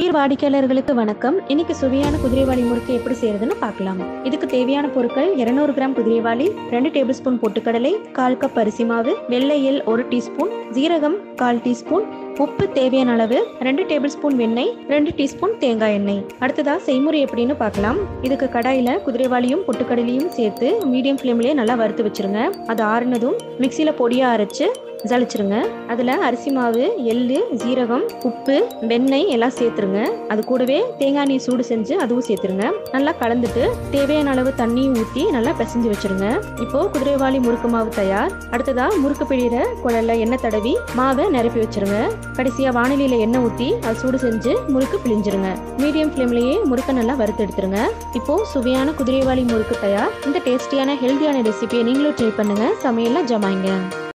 புதிய வாடிக்கையாளர்களுக்கு வணக்கம் இன்னைக்கு சுவையான குதிரைவாளி முறுக்கு எப்படி செய்யறதுன்னு பார்க்கலாம் இதுக்கு தேவையான பொருட்கள் 200 கிராம் குதிரைவாளி ரெண்டு டேபிள் ஸ்பூன் பொட்டுக்கடலை கால் கப் அரிசி மாவு வெள்ளை எள் ஒரு டீஸ்பூன் ஜீரகம் கால் டீஸ்பூன் உப்பு தேவையான அளவு ரெண்டு டேபிள் ஸ்பூன் வெண்ணெய் ரெண்டு டீஸ்பூன் தேங்காய் எண்ணெய் அடுத்ததா செய்முறை எப்படின்னு பார்க்கலாம் இதுக்கு கடாயில குதிரைவாளியும் பொட்டுக்கடலையும் சேர்த்து மீடியம் ஃப்ளேம்லயே நல்லா வறுத்து வச்சிருங்க அது ஆறுனதும் மிக்சியில பொடியா அரைச்சு ஜலிச்சிருங்க அதில் அரிசி மாவு எள்ளு ஜீரகம் உப்பு வெண்ணெய் எல்லாம் சேர்த்துருங்க அது கூடவே தேங்காய் எண்ணெய் சூடு செஞ்சு அதுவும் சேர்த்துருங்க நல்லா கலந்துட்டு தேவையான அளவு தண்ணியும் ஊற்றி நல்லா பிசைஞ்சு வச்சிருங்க இப்போ குதிரைவாளி முறுக்கு மாவு தயார் அடுத்ததா முறுக்கு பிழிகிற குழல்ல எண்ணெய் தடவி மாவை நிரப்பி வச்சிருங்க கடைசியா வானிலையில எண்ணெய் ஊற்றி அது சூடு செஞ்சு முறுக்கு பிழிஞ்சிருங்க மீடியம் ஃப்ளேம்லயே முறுக்கை நல்லா வறுத்து எடுத்துருங்க இப்போ சுவையான குதிரைவாளி முறுக்கு தயார் இந்த டேஸ்டியான ஹெல்தியான ரெசிபியை நீங்களும் ட்ரை பண்ணுங்க சமையல்ல ஜமாயிங்க